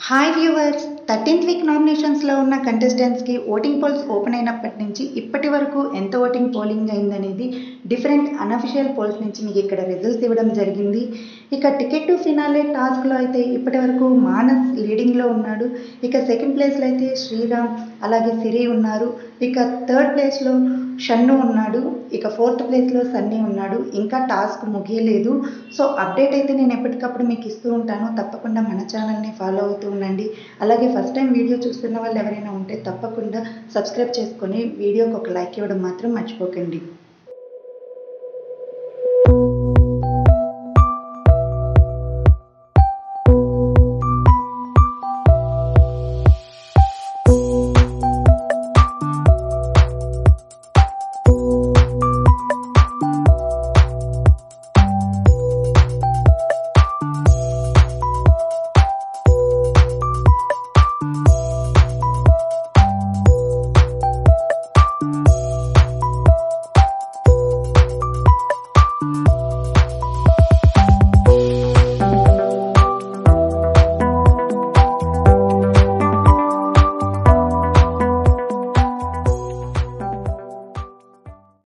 hi viewers thirteenth week నామినేషన్స్లో ఉన్న కంటెస్టెంట్స్కి ఓటింగ్ పోల్స్ ఓపెన్ అయినప్పటి నుంచి ఇప్పటి వరకు ఎంత ఓటింగ్ పోలింగ్ అయిందనేది డిఫరెంట్ అనఫిషియల్ పోల్స్ నుంచి మీకు ఇక్కడ రిజల్ట్స్ ఇవ్వడం జరిగింది ఇక టికెట్ టు ఫినాలే టాస్క్లో అయితే ఇప్పటి వరకు మానస్ లీడింగ్లో ఉన్నాడు ఇక సెకండ్ ప్లేస్లో అయితే శ్రీరామ్ అలాగే సిరి ఉన్నారు ఇక థర్డ్ ప్లేస్లో షన్ను ఉన్నాడు ఇక ఫోర్త్ ప్లేస్లో సన్నీ ఉన్నాడు ఇంకా టాస్క్ ముగియలేదు సో అప్డేట్ అయితే నేను ఎప్పటికప్పుడు మీకు ఇస్తూ ఉంటాను తప్పకుండా మన ఛానల్ని ఫాలో అవుతూ ఉండండి అలాగే ఫస్ట్ టైం వీడియో చూస్తున్న వాళ్ళు ఎవరైనా ఉంటే తప్పకుండా సబ్స్క్రైబ్ చేసుకొని వీడియోకి ఒక లైక్ ఇవ్వడం మాత్రం మర్చిపోకండి